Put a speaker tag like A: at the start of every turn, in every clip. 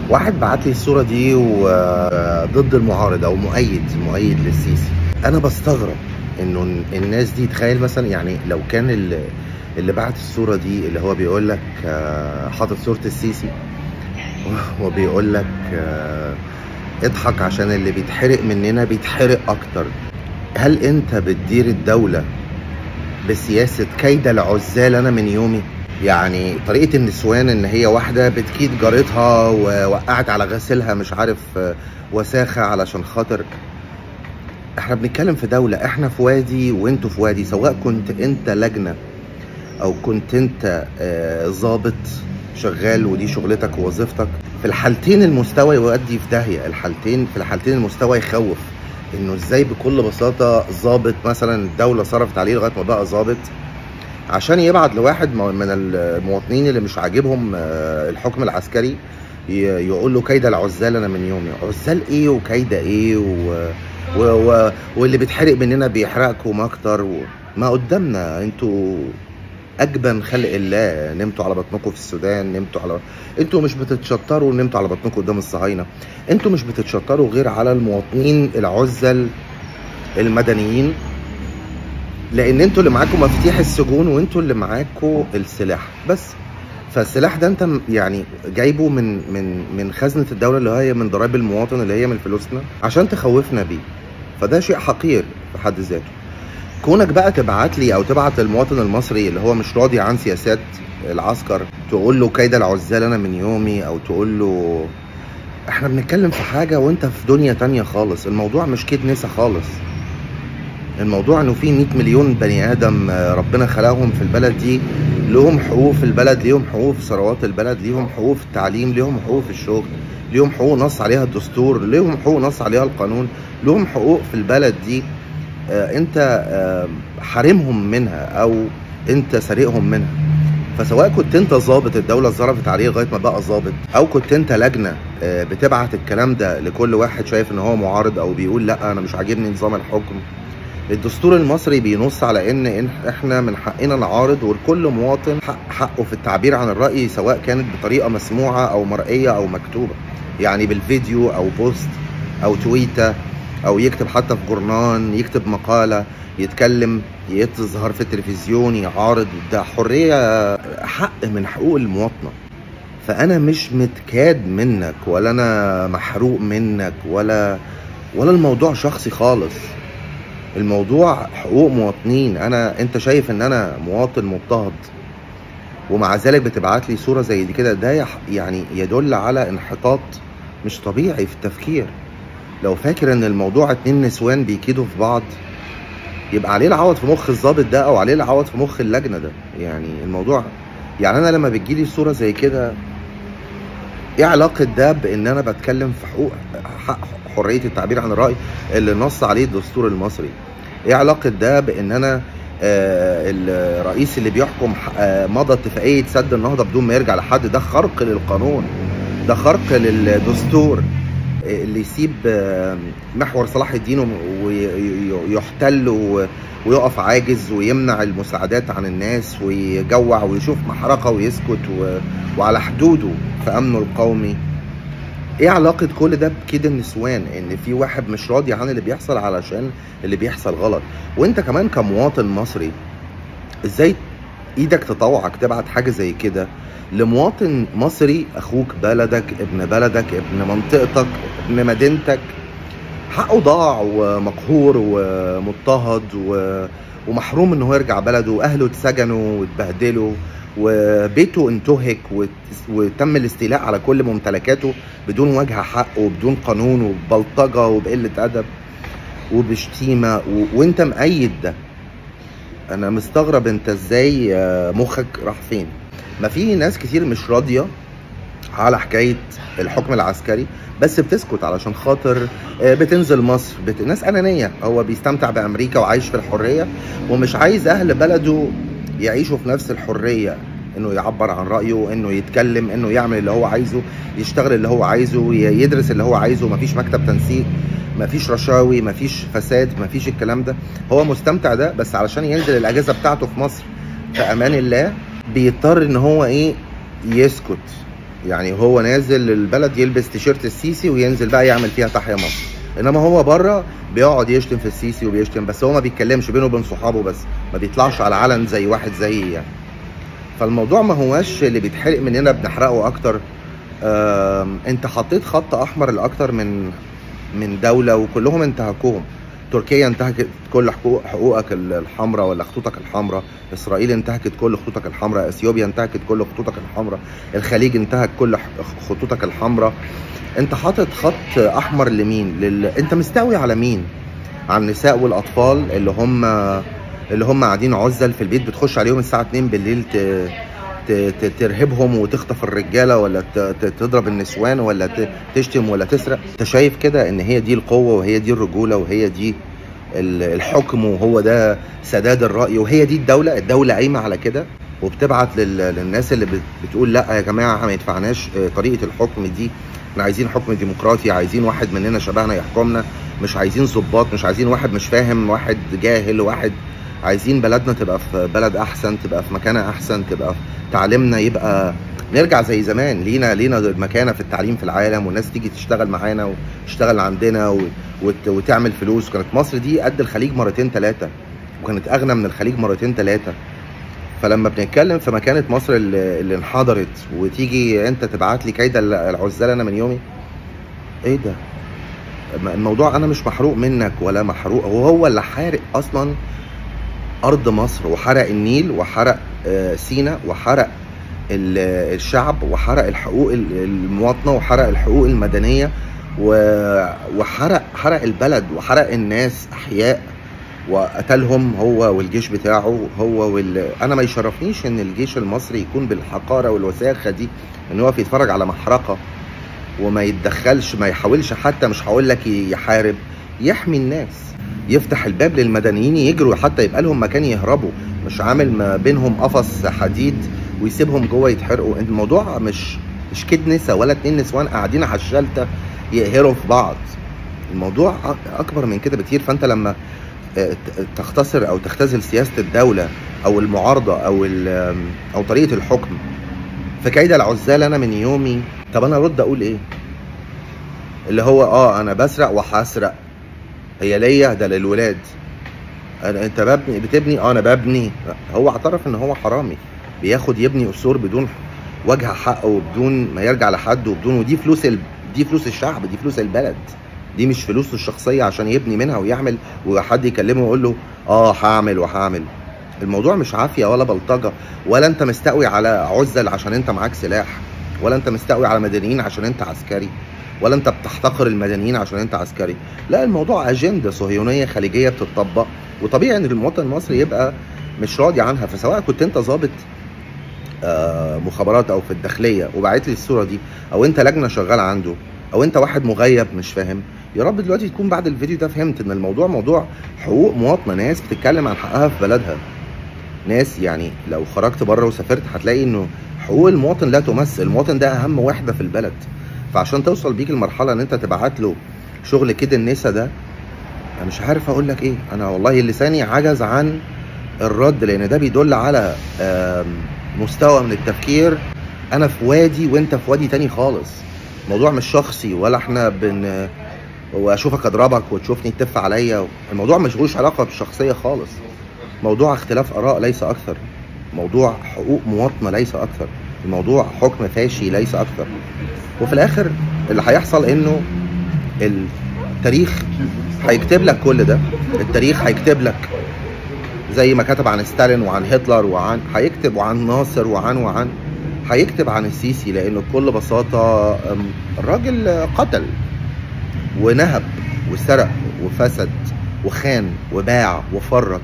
A: واحد بعت لي الصوره دي وضد المعارض او مؤيد مؤيد للسيسي انا بستغرب انه الناس دي تخيل مثلا يعني لو كان اللي, اللي بعت الصوره دي اللي هو بيقول لك آه، حاطط صوره السيسي وبيقول لك آه، اضحك عشان اللي بيتحرق مننا بيتحرق اكتر هل انت بتدير الدوله بسياسه كيد العزال انا من يومي يعني طريقه النسوان ان هي واحده بتكيد جارتها ووقعت على غسيلها مش عارف آه، وساخه علشان خاطر احنا بنتكلم في دولة احنا في وادي وانتوا في وادي سواء كنت انت لجنة او كنت انت آه، ظابط شغال ودي شغلتك ووظيفتك في الحالتين المستوى يودي في داهية الحالتين في الحالتين المستوى يخوف انه ازاي بكل بساطة ظابط مثلا الدولة صرفت عليه لغاية ما بقى ظابط عشان يبعت لواحد من المواطنين اللي مش عاجبهم آه، الحكم العسكري يقول له كيد العزال انا من يومي عزال ايه وكيد ايه و... و... و... واللي بيتحرق مننا بيحرقكم اكتر و... ما قدامنا انتوا اجبن خلق الله نمتوا على بطنكم في السودان نمتوا على انتوا مش بتتشطروا نمتوا على بطنكم قدام الصهاينه انتوا مش بتتشطروا غير على المواطنين العزل المدنيين لان انتوا اللي معاكم مفاتيح السجون وانتوا اللي معاكم السلاح بس فالسلاح ده انت يعني جايبه من من من خزنه الدوله اللي هي من ضرائب المواطن اللي هي من فلوسنا عشان تخوفنا بيه فده شيء حقير في حد ذاته كونك بقى تبعت لي او تبعت للمواطن المصري اللي هو مش راضي عن سياسات العسكر تقول له كيد العزال انا من يومي او تقول له احنا بنتكلم في حاجه وانت في دنيا تانية خالص الموضوع مش كيد نسا خالص الموضوع انه في 100 مليون بني ادم ربنا خلقهم في البلد دي لهم حقوق في البلد ليهم حقوق في ثروات البلد ليهم حقوق في التعليم ليهم حقوق في الشغل ليهم حقوق نص عليها الدستور ليهم حقوق نص عليها القانون لهم حقوق في البلد دي آه انت آه حارمهم منها او انت سارقهم منها فسواء كنت انت ظابط الدولة ظرفت عليه لغاية ما بقى ظابط او كنت انت لجنة آه بتبعت الكلام ده لكل واحد شايف ان هو معارض او بيقول لا انا مش عاجبني نظام الحكم الدستور المصري بينص على ان احنا من حقنا نعارض ولكل مواطن حق حقه في التعبير عن الراي سواء كانت بطريقه مسموعه او مرئيه او مكتوبه يعني بالفيديو او بوست او تويته او يكتب حتى في جورنان يكتب مقاله يتكلم يظهر في التلفزيون يعارض ده حريه حق من حقوق المواطنه فانا مش متكاد منك ولا انا محروق منك ولا ولا الموضوع شخصي خالص الموضوع حقوق مواطنين انا انت شايف ان انا مواطن مضطهد ومع ذلك بتبعت لي صوره زي دي كده ده يعني يدل على انحطاط مش طبيعي في التفكير لو فاكر ان الموضوع اتنين نسوان بيكيدوا في بعض يبقى عليه العوض في مخ الظابط ده او عليه العوض في مخ اللجنه ده يعني الموضوع يعني انا لما بتجيلي صوره زي كده ايه علاقه ده بان انا بتكلم في حقوق حق حريه التعبير عن الراي اللي نص عليه الدستور المصري ايه علاقه ده بان انا آه الرئيس اللي بيحكم آه مضى اتفاقيه سد النهضه بدون ما يرجع لحد ده خرق للقانون ده خرق للدستور اللي يسيب آه محور صلاح الدين ويحتل ويقف عاجز ويمنع المساعدات عن الناس ويجوع ويشوف محرقه ويسكت وعلى حدوده في امنه القومي ايه علاقة كل ده بكيد النسوان ان في واحد مش راضي عن اللي بيحصل علشان اللي بيحصل غلط وانت كمان كمواطن مصري ازاي ايدك تطوعك تبعت حاجة زي كده لمواطن مصري اخوك بلدك ابن بلدك ابن منطقتك ابن مدينتك حقه ضاع ومقهور ومضطهد و... ومحروم ان هو يرجع بلده واهله اتسجنوا واتبهدلوا وبيته انتهك وتم الاستيلاء على كل ممتلكاته بدون وجه حق وبدون قانون وببلطجه وبقله ادب وبشتيمه و... وانت مأيد ده انا مستغرب انت ازاي مخك راح فين ما في ناس كتير مش راضيه على حكايه الحكم العسكري بس بتسكت علشان خاطر بتنزل مصر بت... ناس انانيه هو بيستمتع بامريكا وعايش في الحريه ومش عايز اهل بلده يعيشوا في نفس الحريه انه يعبر عن رايه انه يتكلم انه يعمل اللي هو عايزه يشتغل اللي هو عايزه يدرس اللي هو عايزه مفيش مكتب تنسيق مفيش رشاوي مفيش فساد مفيش الكلام ده هو مستمتع ده بس علشان ينزل الاجازه بتاعته في مصر في امان الله بيضطر ان هو ايه يسكت يعني هو نازل البلد يلبس تيشيرت السيسي وينزل بقى يعمل فيها تحيا مصر انما هو بره بيقعد يشتم في السيسي وبيشتم بس هو ما بيتكلمش بينه وبين صحابه بس ما بيطلعش على علن زي واحد زيي يعني فالموضوع ما هواش اللي بيتحرق مننا بنحرقه اكتر آم، انت حطيت خط احمر لاكتر من من دوله وكلهم انتهكوهم تركيا انتهكت كل حقوق حقوقك الحمراء ولا خطوطك الحمراء اسرائيل انتهكت كل خطوطك الحمراء اثيوبيا انتهكت كل خطوطك الحمراء الخليج انتهك كل ح- خطوطك الحمراء انت حاطط خط احمر لمين لل... انت مستوي على مين على النساء والاطفال اللي هم اللي هم قاعدين عزل في البيت بتخش عليهم الساعه 2 بالليل ت... ت... ت... ترهبهم وتخطف الرجاله ولا ت... ت... تضرب النسوان ولا ت... تشتم ولا تسرق انت شايف كده ان هي دي القوه وهي دي الرجوله وهي دي ال- الحكم وهو ده سداد الراي وهي دي الدوله الدوله قايمه على كده وبتبعت لل... للناس اللي بت... بتقول لا يا جماعه ما يدفعناش آه، طريقه الحكم دي احنا عايزين حكم ديمقراطي عايزين واحد مننا شبهنا يحكمنا مش عايزين ضباط مش عايزين واحد مش فاهم واحد جاهل واحد عايزين بلدنا تبقى في بلد احسن تبقى في مكانها احسن تبقى في تعليمنا يبقى نرجع زي زمان لينا لينا مكانه في التعليم في العالم والناس تيجي تشتغل معانا وتشتغل عندنا و... وت... وتعمل فلوس كانت مصر دي قد الخليج مرتين ثلاثه وكانت اغنى من الخليج مرتين ثلاثه فلما بنتكلم في مكانه مصر اللي, اللي انحدرت وتيجي انت تبعت لي كيد العزال انا من يومي ايه ده الموضوع انا مش محروق منك ولا محروق وهو اللي حارق اصلا ارض مصر وحرق النيل وحرق آه، سينا وحرق ال- الشعب وحرق الحقوق ال- المواطنه وحرق الحقوق المدنيه و- وحرق حرق البلد وحرق الناس احياء وقتلهم هو والجيش بتاعه هو وال... انا ما يشرفنيش ان الجيش المصري يكون بالحقاره والوساخه دي ان هو يتفرج على محرقه وما يتدخلش ما يحاولش حتى مش هقول لك يحارب يحمي الناس يفتح الباب للمدنيين يجروا حتى يبقى لهم مكان يهربوا مش عامل ما بينهم قفص حديد ويسيبهم جوه يتحرقوا الموضوع مش مش كد نسا ولا اتنين نسوان قاعدين على الشلته يقهروا في بعض الموضوع أ- اكبر من كده بكتير فانت لما آه، ت- تختصر او تختزل سياسه الدوله او المعارضه او ال- او طريقه الحكم في كيد العزال انا من يومي طب انا ارد اقول ايه اللي هو اه انا بسرق وهسرق هي ليا ده للولاد انا انت ببني بتبني اه انا ببني هو اعترف ان هو حرامي بياخد يبني قصور بدون وجه حق وبدون ما يرجع لحد وبدون ودي فلوس ال... دي فلوس الشعب دي فلوس البلد دي مش فلوسه الشخصيه عشان يبني منها ويعمل وحد يكلمه ويقول له اه هعمل وهعمل الموضوع مش عافيه ولا بلطجه ولا انت مستقوي على عزل عشان انت معاك سلاح ولا انت مستقوي على مدنيين عشان انت عسكري ولا انت بتحتقر المدنيين عشان انت عسكري لا الموضوع اجنده صهيونيه خليجيه بتطبق وطبيعي ان المواطن المصري يبقى مش راضي عنها فسواء كنت انت ظابط آه، مخابرات او في الداخليه وبعت لي الصوره دي او انت لجنه شغاله عنده او انت واحد مغيب مش فاهم يا رب دلوقتي تكون بعد الفيديو ده فهمت ان الموضوع موضوع حقوق مواطنه ناس بتتكلم عن حقها في بلدها ناس يعني لو خرجت بره وسافرت هتلاقي انه حقوق المواطن لا تمثل المواطن ده اهم وحده في البلد فعشان توصل بيك المرحله ان انت تبعت له شغل كده النسا ده انا مش عارف اقول لك ايه انا والله لساني عجز عن الرد لان ده بيدل على آم، مستوى من التفكير انا في وادي وانت في وادي تاني خالص الموضوع مش شخصي ولا احنا بن واشوفك اضربك وتشوفني تف عليا الموضوع مشغولش علاقه بالشخصيه خالص موضوع اختلاف اراء ليس اكثر موضوع حقوق مواطنه ليس اكثر الموضوع حكم فاشي ليس اكثر وفي الاخر اللي هيحصل انه التاريخ هيكتب لك كل ده التاريخ هيكتب لك زي ما كتب عن ستالين وعن هتلر وعن هيكتب وعن ناصر وعن وعن هيكتب عن السيسي لانه بكل بساطه أم، الراجل قتل ونهب وسرق وفسد وخان وباع وفرط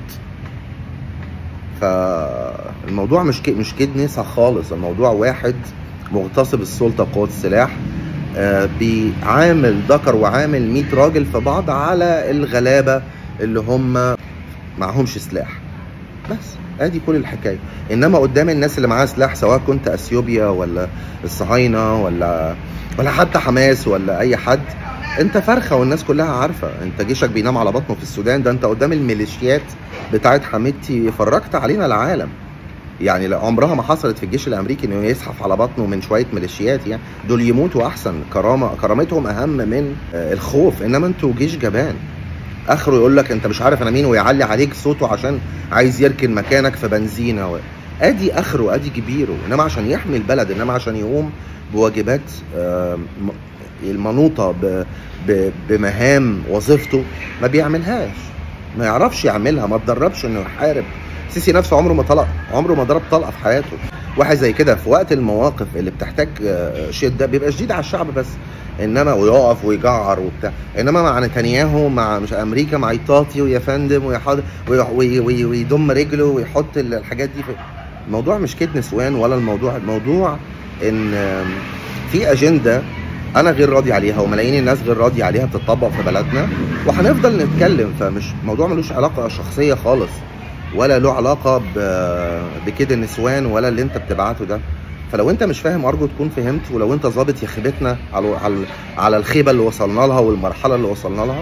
A: فالموضوع مش ك... مش كده نسا خالص الموضوع واحد مغتصب السلطه بقوه السلاح آه، بيعامل ذكر وعامل 100 راجل في بعض على الغلابه اللي هم معهمش سلاح بس ادي كل الحكايه انما قدام الناس اللي معاها سلاح سواء كنت اثيوبيا ولا الصهاينه ولا ولا حتى حماس ولا اي حد انت فرخه والناس كلها عارفه انت جيشك بينام على بطنه في السودان ده انت قدام الميليشيات بتاعت حميدتي فرجت علينا العالم يعني لا عمرها ما حصلت في الجيش الامريكي انه يزحف على بطنه من شويه ميليشيات يعني دول يموتوا احسن كرامه كرامتهم اهم من آه، الخوف انما انتوا جيش جبان اخره يقول لك انت مش عارف انا مين ويعلي عليك صوته عشان عايز يركن مكانك في بنزينه و... ادي اخره ادي كبيره انما عشان يحمي البلد انما عشان يقوم بواجبات آه، م- المنوطه ب... ب... بمهام وظيفته ما بيعملهاش ما يعرفش يعملها ما اتدربش انه يحارب سيسي نفسه عمره ما طلق عمره ما ضرب طلقه في حياته واحد زي كده في وقت المواقف اللي بتحتاج آه، شده بيبقى شديد على الشعب بس انما ويقف ويجعر وبتاع انما مع نتنياهو مع مش امريكا مع يطاطي ويا فندم ويحض وي- وي- وي- ويضم رجله ويحط ال- الحاجات دي في الموضوع مش كده نسوان ولا الموضوع الموضوع ان آم، في اجنده انا غير راضي عليها وملايين الناس غير راضي عليها بتطبق في بلدنا وهنفضل نتكلم فمش موضوع ملوش علاقه شخصيه خالص ولا له علاقه ب- بكده النسوان ولا اللي انت بتبعته ده فلو انت مش فاهم ارجو تكون فهمت ولو انت ظابط يا خيبتنا على على على الخيبه اللي وصلنا لها والمرحله اللي وصلنا لها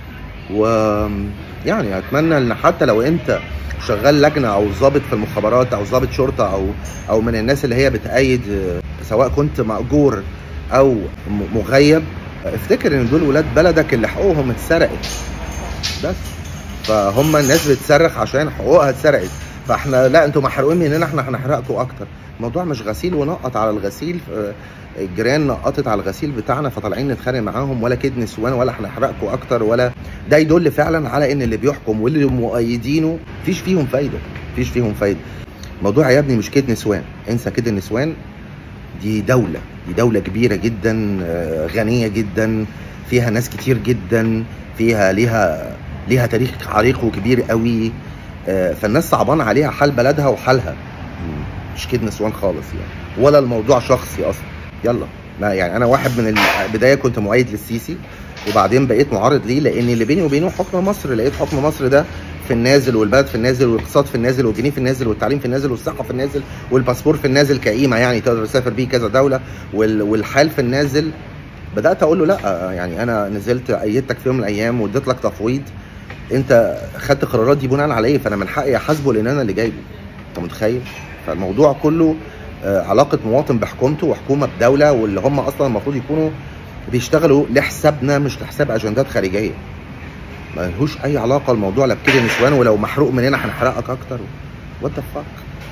A: و يعني اتمنى ان حتى لو انت شغال لجنه او ضابط في المخابرات او ضابط شرطه او او من الناس اللي هي بتأيد آه، سواء كنت مأجور او م- مغيب افتكر ان دول ولاد بلدك اللي حقوقهم اتسرقت بس فهم الناس بتصرخ عشان حقوقها اتسرقت فاحنا لا انتوا محروقين مننا احنا هنحرقكم اكتر الموضوع مش غسيل ونقط على الغسيل آه، الجيران نقطت على الغسيل بتاعنا فطالعين نتخانق معاهم ولا كده نسوان ولا هنحرقكم اكتر ولا ده يدل فعلا على ان اللي بيحكم واللي مؤيدينه مفيش فيهم فايده مفيش فيهم فايده موضوع يا ابني مش كده نسوان انسى كده نسوان دي دولة دي دولة كبيرة جدا آه، غنية جدا فيها ناس كتير جدا فيها ليها ليها تاريخ عريق وكبير قوي آه، فالناس صعبان عليها حال بلدها وحالها مش كده نسوان خالص يعني ولا الموضوع شخصي اصلا يلا ما يعني انا واحد من البدايه كنت مؤيد للسيسي وبعدين بقيت معارض ليه لان اللي بيني وبينه حكم مصر لقيت حكم مصر ده في النازل والبلد في النازل والاقتصاد في النازل والجنيه في النازل والتعليم في النازل والصحه في النازل والباسبور في النازل كقيمه يعني تقدر تسافر بيه كذا دوله وال- والحال في النازل بدات اقول له لا يعني انا نزلت ايدتك في يوم من الايام واديت لك تفويض انت خدت قرارات دي بناء على ايه فانا من حقي احاسبه لان انا اللي جايبه انت متخيل فالموضوع كله آه، علاقه مواطن بحكومته وحكومه بدوله واللي هم اصلا المفروض يكونوا بيشتغلوا لحسابنا مش لحساب اجندات خارجيه ما لهوش اي علاقه الموضوع لا بكده نسوان ولو محروق مننا هنحرقك اكتر وات ذا فاك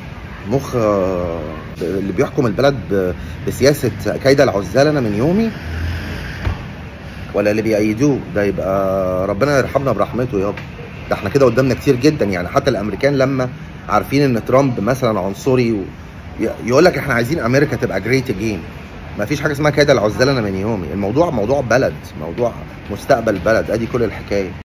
A: مخ آه، اللي بيحكم البلد ب- بسياسه كيد العزال انا من يومي ولا اللي بيأيدوه ده يبقى ربنا يرحمنا برحمته يابا ده احنا كده قدامنا كتير جدا يعني حتى الامريكان لما عارفين ان ترامب مثلا عنصري و... يقول لك احنا عايزين امريكا تبقى جريت اجين ما فيش حاجه اسمها كده العزال انا من يومي الموضوع موضوع بلد موضوع مستقبل بلد ادي كل الحكايه